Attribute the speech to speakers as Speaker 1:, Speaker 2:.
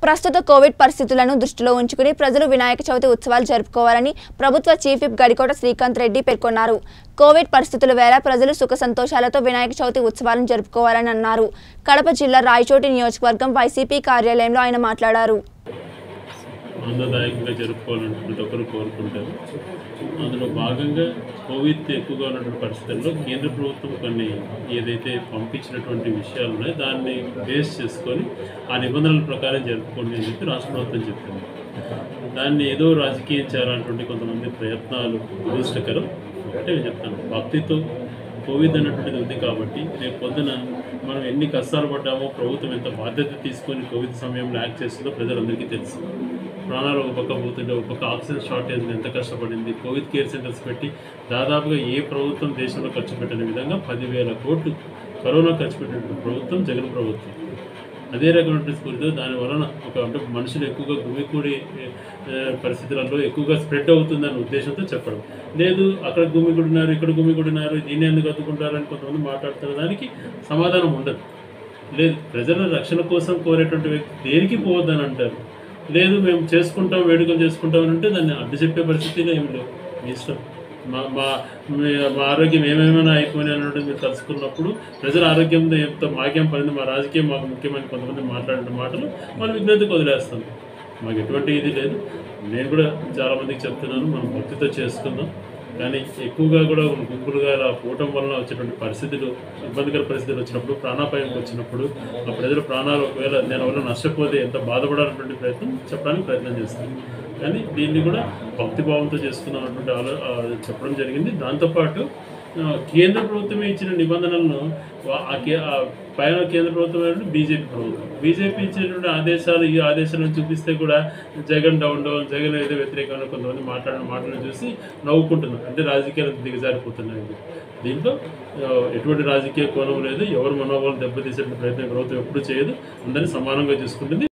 Speaker 1: ప్రస్తుత కోవిడ్ పరిస్థితులను దృష్టిలో ఉంచుకుని ప్రజలు వినాయక చవితి ఉత్సవాలు జరుపుకోవాలని ప్రభుత్వ చీఫ్ విప్ గడికోట శ్రీకాంత్ రెడ్డి పేర్కొన్నారు కోవిడ్ పరిస్థితుల వేళ ప్రజలు సుఖ సంతోషాలతో వినాయక చవితి ఉత్సవాలను జరుపుకోవాలని అన్నారు కడప జిల్లా రాయచోటి నియోజకవర్గం వైసీపీ కార్యాలయంలో ఆయన మాట్లాడారు
Speaker 2: ఆనందదాయకంగా జరుపుకోవాలని ప్రతి ఒక్కరు కోరుకుంటారు అందులో భాగంగా కోవిడ్ ఎక్కువగా ఉన్నటువంటి పరిస్థితుల్లో కేంద్ర ప్రభుత్వం కొన్ని ఏదైతే పంపించినటువంటి విషయాలు ఉన్నాయో దాన్ని బేస్ చేసుకొని ఆ నిబంధనల ప్రకారం జరుపుకోండి అని చెప్పి రాష్ట్ర ప్రభుత్వం చెప్తుంది దాన్ని ఏదో రాజకీయం చేయాలన్నటువంటి కొంతమంది ప్రయత్నాలు దురదృష్టకరం ఒకటే నేను చెప్తాను భక్తితో కోవిడ్ అన్నటువంటిది ఉంది కాబట్టి రేపు పొద్దున మనం ఎన్ని కష్టాలు పడ్డామో ప్రభుత్వం ఎంత బాధ్యత తీసుకొని కోవిడ్ సమయంలో యాక్ట్ చేస్తుందో ప్రజలందరికీ తెలుసు ప్రాణాలు ఒక పక్క పోతుంటే ఒక పక్క ఆక్సిజన్ షార్టేజ్ ఎంత కష్టపడింది కోవిడ్ కేర్ సెంటర్స్ పెట్టి దాదాపుగా ఏ ప్రభుత్వం దేశంలో ఖర్చు పెట్టని విధంగా పదివేల కోట్లు కరోనా ఖర్చు పెట్టిన ప్రభుత్వం జగన్ ప్రభుత్వం అదే రకమైన స్ఫూర్తితో దాని వలన ఒక అంటే మనుషులు ఎక్కువగా గుమికూడి ఏ, పరిస్థితులలో ఎక్కువగా స్ప్రెడ్ అవుతుందన్న ఉద్దేశంతో చెప్పడం లేదు అక్కడ గుమికూడినారు ఇక్కడ గుమికూడినారు దీన్ని ఎందుకు అతుకుంటారని కొంతమంది మాట్లాడుతున్న దానికి సమాధానం ఉండదు లేదు ప్రజల రక్షణ కోసం కోరేటువంటి వ్యక్తి దేనికి పోవద్దని అంటారు లేదు మేము చేసుకుంటాం వేడుకలు చేసుకుంటాం అని అంటే దాన్ని అడ్డు చెప్పే పరిస్థితిలో ఏమి లేవు మీ ఇష్టం మా మా మీ- మా ఆరోగ్యం ఏమేమైనా అయిపోయినా అన్నట్టు మీరు తెలుసుకున్నప్పుడు ప్రజల ఆరోగ్యం ఎంత మాకేం పడింది మా రాజకీయం మాకు ముఖ్యమని కొంతమంది మాట్లాడిన మాటలు మనం విజ్ఞతకు వదిలేస్తాం మాకు ఎటువంటి ఇది లేదు నేను కూడా చాలామందికి చెప్తున్నాను మనం భక్తితో చేసుకుందాం కానీ ఎక్కువగా కూడా గుంపులుగా ఇలా పోవటం వలన వచ్చేటువంటి పరిస్థితులు ఇబ్బందికర పరిస్థితులు వచ్చినప్పుడు ప్రాణాపాయం వచ్చినప్పుడు ఆ ప్రజల ప్రాణాలు ఒకవేళ నేను వల్ల నష్టపోతే ఎంత బాధపడాలన్నటువంటి ప్రయత్నం చెప్పడానికి ప్రయత్నం చేస్తాను కానీ దీన్ని కూడా భక్తిభావంతో చేసుకున్నటువంటి ఆలో ఆ, చెప్పడం జరిగింది దాంతోపాటు ఆ, కేంద్ర ప్రభుత్వమే ఇచ్చిన నిబంధనలను వా- ఆ కే- ఆ పైన కేంద్ర ప్రభుత్వం బీజేపీ ప్రభుత్వం బీజేపీ ఇచ్చినటువంటి ఆదేశాలు ఈ ఆదేశాలను చూపిస్తే కూడా జగన్ డౌన్ డౌన్ జగన్ ఏదో వ్యతిరేకంగా కొంతమంది మాట్లాడిన మాటలను చూసి నవ్వుకుంటున్నారు అంటే రాజకీయాలు దిగజారిపోతున్నాయి దీంట్లో ఆ, ఎటువంటి రాజకీయ కోణం లేదు ఎవరు మనోభావాలు దెబ్బతీసే ప్రయత్నం ప్రభుత్వం ఎప్పుడు చేయదు అందరినీ సమానంగా చూసుకుంటుంది